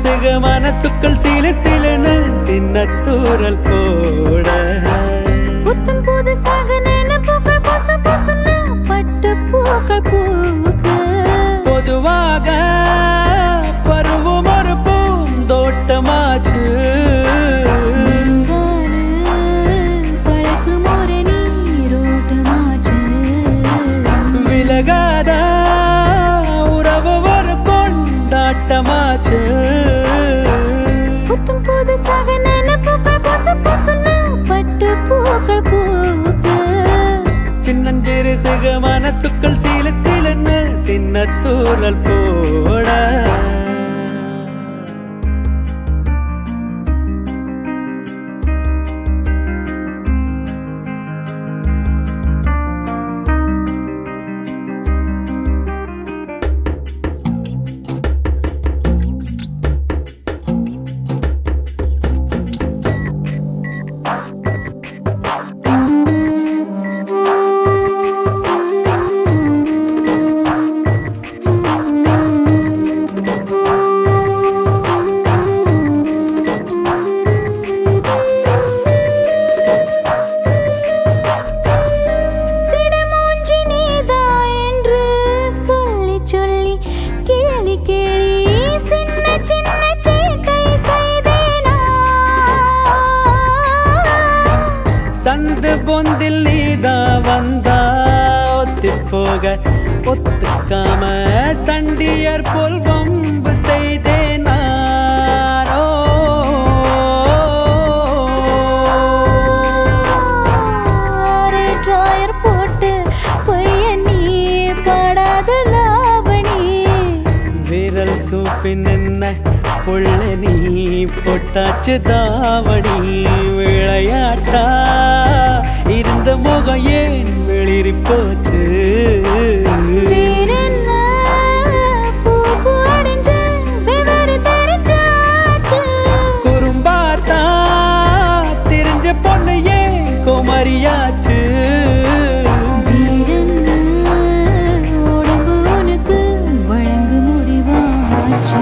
சிக மனசுக்குள் சில சிலன்னு சின்ன தூரல் போட புத்தம் புதுசாக நினைப்புகள் பொச பொசுன்னு பட்டு பூக்கள் பூக்கு பொதுவாக பருவம் ஒரு பூந்தோட்டமாச்சு பழக்கும் ஒரு நீரோட்டமாச்சு விலகாத உறவு ஒரு கொண்டாட்டமாச்சு புத்தம் புதுசாக நினைப்புகள் பொச பொசுன்னு பட்டு பூக்கள் பூக்கு சின்னஞ்சிறு சிக மனசுக்குள் சில சிலன்னு சின்ன தூரல் போட சிடமூஞ்சி நீதா என்று சொல்லி சொல்லி கேலி கேலி சின்ன சின்ன சேட்டை செய்தேனா சந்து பொந்தில் நீதா வந்தா ஒத்தி போக ஒத்துக்காம சண்டியர் போல் வம்பு செய்தேன் நானோ ஆறு டிராயர் போட்டு பையன் நீ பாடாத லாவணி விரல் சூப்பின் என்ன புள்ள நீ பொட்டாச்சு தாவணி விளையாட்டா இருந்த முகம் ஏன் வெளிரி போச்சு வேறென்ன பூ பூ அடைஞ்சு விவரம் தெரிஞ்சாச்சு குறும்பாத்தா தெரிஞ்ச பொண்ணு ஏன் குமரியாச்சு வேறென்ன உடம்பு உனக்கு வழங்கு முடிவாச்சு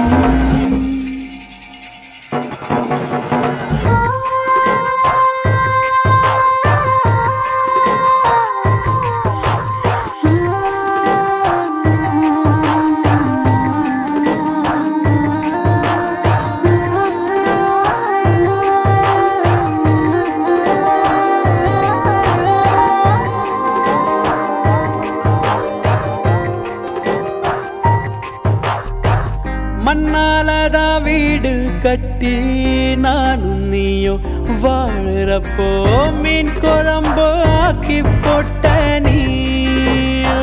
மண்ணாலதா வீடு கட்டி நானும் நீயும் வாழறப்போ மீன் குழம்பு ஆக்கி போட்ட நீயோ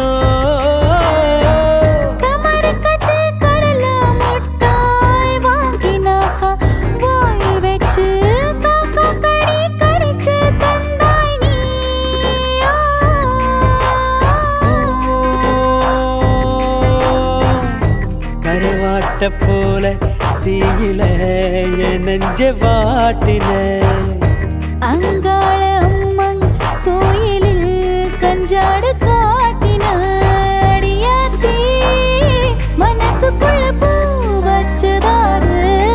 கமரு கட்டு கடல முட்டாய் வாங்கினாக்கா வாயில் வச்சு காக்கா கடி கடிச்சு தந்தாய் நீயோ கருவாட்ட போல தீயில என் நெஞ்ச வாட்டின அங்காள அம்மன் கோயிலில் கஞ்சாடு காட்டின அடியாத்தி மனசுக்குள்ள பூ வச்சதாரு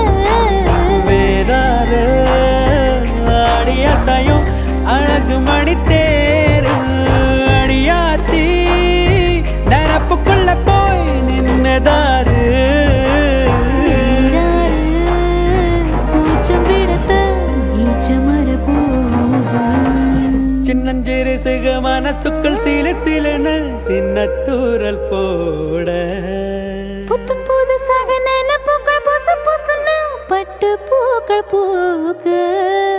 வேறாறு ஆடி அசையும் அழகு மணி தேரு அடியாத்தி நினப்புக்குள்ள போய் நின்னதாரு நெஞ்சாறு கூச்சம் விடத்த ஈச்சமர பூவு சின்னஞ்சிறு சிக மனசுக்குள் சில சிலன சின்ன தூரல் போட புத்தம் புதுசாக நினைப்புகள் பொசு பொசுன்னு பட்டு பூக்கள் பூக்கு